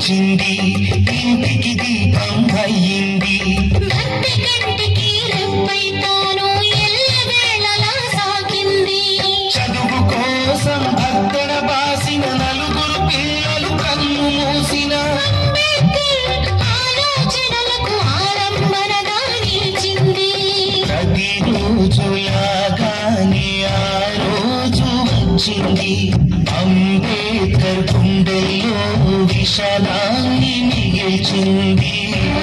వచ్చింది ఇంటికి దీపం అయ్యింది భక్తి కంటికి రెప్పైతాను ఎల్లవేళలా సాగింది చదువు కోసం అద్దెడ బాసిన నలుగురు పిల్లలు కన్ను మూసిన అంబేద్కర్ ఆలోచనలకు ఆలంబనగా నిలిచింది ప్రతిరోజులాగానే ఆ రోజు వచ్చింది అంబేద్కర్ గుండెల్లో విషాదాన్ని మిగిల్చింది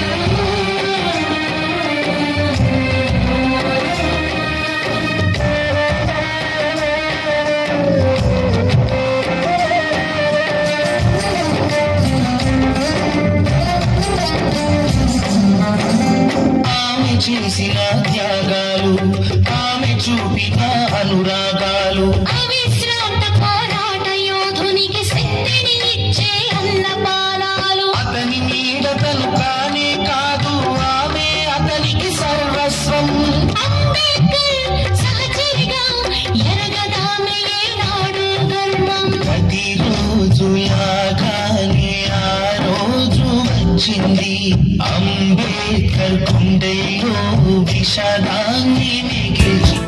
ఆమె చేసిన త్యాగాలు ఆమె చూపిన అనురాగాలు అవిశ్రాంత పోరాట యోధునికి శక్తిని ఇచ్చే అన్నపానాలు అతని నీడతను కానే కాదు ఆమె అతనికి సర్వస్వం అంబేద్కర్ సహచరిగా ఎరగదామె ఏనాడు గర్వం ప్రతిరోజులాగానే ఆ రోజు వచ్చింది అంబేద్కర్ గుండెల్లో విషాదాన్ని మిగిల్చి